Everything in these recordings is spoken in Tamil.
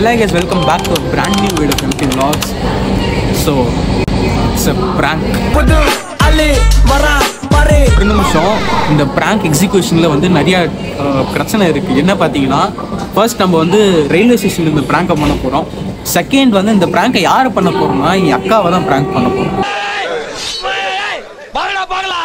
Hello guys welcome back to brand new video எம்டி vlogs so it's a prank புது அலி வரா பாரு ஒரு நிமிஷம் இந்த ப்ராங்க் எக்ஸிக்யூஷனில் வந்து நிறைய அஹ், பிரச்சனை இருக்குது என்ன பார்த்தீங்கன்னா ஃபர்ஸ்ட் நம்ம வந்து ரயில்வே ஸ்டேஷனில் இந்த ப்ராங்கை பண்ண போகிறோம் செகண்ட் வந்து இந்த ப்ராங்கை யார் பண்ண போகிறோம்னா என் அக்காவை தான் ப்ராங்க் பண்ண போகிறோம் பாகலா பாகலா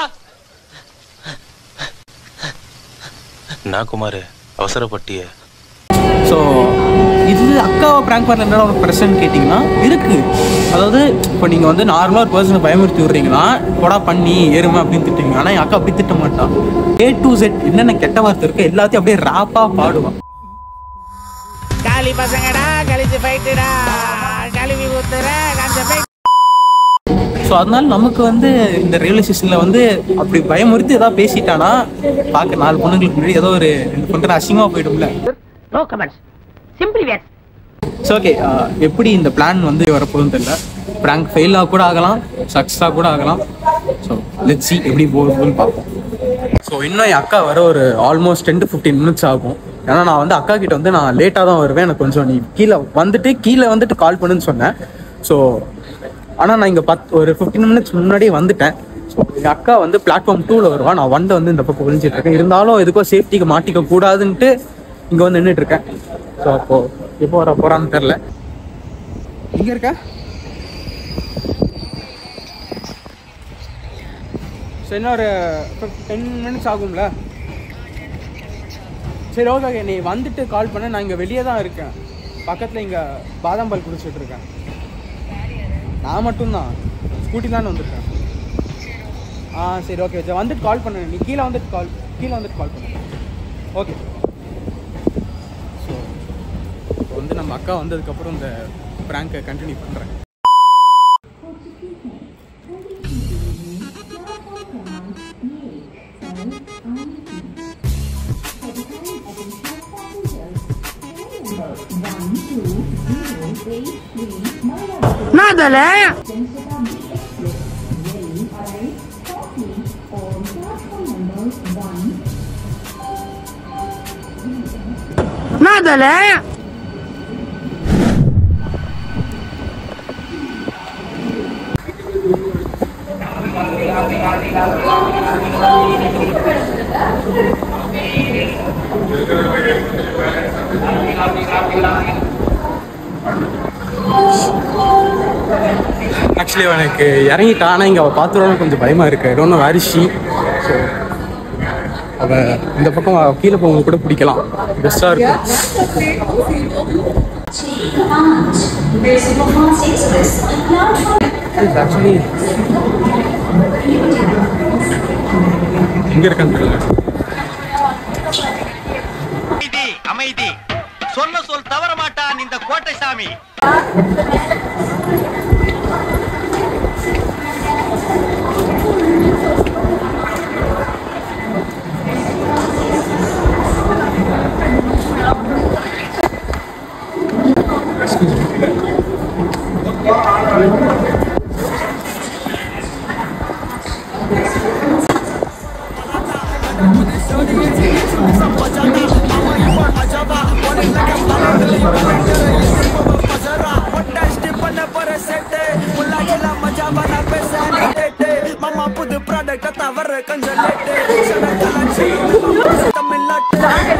நான் குமார் அவசரப்பட்டிய ஸோ இது அக்காவை ப்ராங்க் பண்ண என்ன ஒரு பிரச்சனை கேட்டிங்கன்னா இருக்குது அதாவது இப்போ நீங்கள் வந்து நார்மலாக ஒரு பர்சனை பயமுறுத்தி விட்றீங்கன்னா கொடா பண்ணி ஏறுமே அப்படின்னு திட்டுவீங்க ஆனால் என் அக்கா அப்படி திட்ட மாட்டான் ஏ டு செட் என்னென்ன கெட்ட வார்த்தை இருக்கோ எல்லாத்தையும் அப்படியே ராப்பாக பாடுவான் காலி பசங்கடா கழிச்சு ஃபைட்டுடா கழுவி ஊத்துற கஞ்ச போய் ஸோ அதனால நமக்கு வந்து இந்த ரயில்வே ஸ்டேஷனில் வந்து அப்படி பயமுறுத்தி ஏதாவது பேசிட்டானா பார்க்க நாலு பொண்ணுங்களுக்கு முன்னாடி ஏதோ ஒரு ரெண்டு பொண்ணு அசிங்கமாக போயிடும்ல no comments simply where so okay எப்படி இந்த பிளான் வந்து வரப்போகுதுன்னு தெரியல ப்ராங்க் ஃபெயிலாக கூட ஆகலாம் சக்ஸஸாக கூட ஆகலாம் ஸோ லெட் சி எப்படி போகுதுன்னு பார்ப்போம் ஸோ இன்னும் என் அக்கா வர ஒரு almost ten to fifteen minutes ஆகும் ஏன்னா நான் வந்து அக்கா கிட்ட வந்து நான் லேட்டாக தான் வருவேன் எனக்கு கொஞ்சம் நீ கீழே வந்துட்டு கீழே வந்துட்டு கால் பண்ணுன்னு சொன்னேன் ஸோ ஆனால் நான் இங்கே பத் ஒரு ஃபிஃப்டீன் மினிட்ஸ் முன்னாடியே வந்துட்டேன் ஸோ எங்கள் அக்கா வந்து பிளாட்ஃபார்ம் டூவில் வருவா நான் வண்டை வந்து இந்த பக்கம் ஒழிஞ்சிட்டு இருக்கேன் இருந்தாலும் எதுக்கோ சேஃப்டிக்கு மாட்டிக்க கூடாதுன்ட்டு இங்கே வந்து நின்றுட்டு இருக்கேன் ஸோ அப்போ எப்போ வர போறான்னு தெரில இங்க இருக்க ஸோ இன்னும் ஒரு டென் மினிட்ஸ் ஆகும்ல சரி ஓகே ஓகே நீ வந்துட்டு கால் பண்ண நான் இங்கே வெளியே தான் இருக்கேன் பக்கத்தில் இங்கே பாதாம் பால் குடிச்சிட்டு இருக்கேன் நான் மட்டும்தான் ஸ்கூட்டி தான் வந்திருக்கேன் ஆ சரி ஓகே சரி வந்துட்டு கால் பண்ணு நீ கீழே வந்துட்டு கால் கீழே வந்துட்டு கால் பண்ணு ஓகே ஸோ இப்போ வந்து நம்ம அக்கா வந்ததுக்கப்புறம் இந்த ப்ராங்கை கண்டினியூ பண்ணுறேன் நாதல நாதல ஆக்சுவலி எனக்கு இறங்கிட்டா ஆனால் இங்கே அவள் பார்த்துருவோம் கொஞ்சம் பயமாக இருக்கு இன்னொன்று அரிசி ஸோ அவள் இந்த பக்கம் அவ கீழே போக கூட பிடிக்கலாம் பெஸ்ட்டாக இருக்கும் ஆக்சுவலி எங்கே இருக்கான்னு தெரியல அமைதி அமைதி சொன்ன சொல் தவற மாட்டான் இந்த கோட்டை சாமி மாமா புது ப்ராடக்ட் தவறு கொஞ்சம் லேட்டு தமிழ்நாட்டு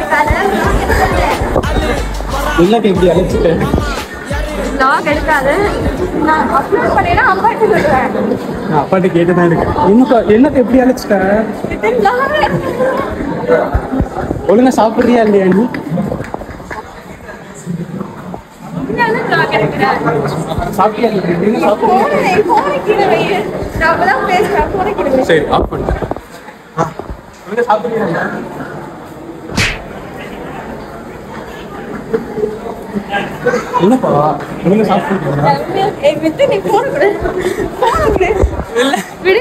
இல்லைக்கு எப்படி அழைச்சிட்டேன் லாக் எடுக்காது நான் அப்லோட் பண்ணினா அம்மாட்ட சொல்றேன் நான் அப்பாட்ட கேட்டு தான் இருக்கேன் இன்னும் என்னத்தை எப்படி அழைச்சிட்டேன் ஒழுங்கா சாப்பிட்றியா இல்லையா நீ லாக் எடுக்கிறேன் சாப்பிட்டியா இல்லையா நீ சாப்பிட்றியா போனை போனை கீழே வை நான் அப்பதான் பேசுறேன் போனை கீழே வை சரி ஆஃப் பண்ணிட்டேன் ஆ, ஒழுங்கா சாப்பிட்றியா இல்லையா? என்னப்பா ஒழுங்கா சாப்பிட்றியா ஏய் வித்து நீ போன கொடு போன கொடு இல்ல விடு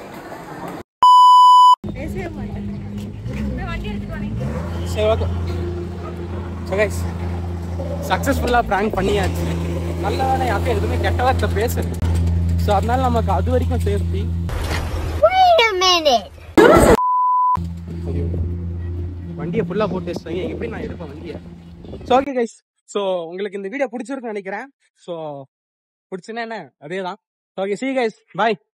பேசவே மாட்டேன் நான் வண்டி எடுத்துட்டு வரேன் சரி ஓகே ஸோ கைஸ் சக்ஸஸ்ஃபுல்லாக ப்ராங்க் பண்ணியாச்சு நல்ல வேலை யாருக்கும் எதுவுமே கெட்ட வார்த்தை பேசுது ஸோ அதனால நமக்கு அது வரைக்கும் சேஃப்டி வண்டியை ஃபுல்லாக போட்டு வச்சுட்டாங்க எப்படி நான் எடுப்பேன் வண்டியை ஸோ ஓகே கைஸ் ஸோ உங்களுக்கு இந்த வீடியோ பிடிச்சிருக்குன்னு நினைக்கிறேன் ஸோ பிடிச்சுன்னா என்ன அதே தான் ஓகே சி கைஸ் பாய்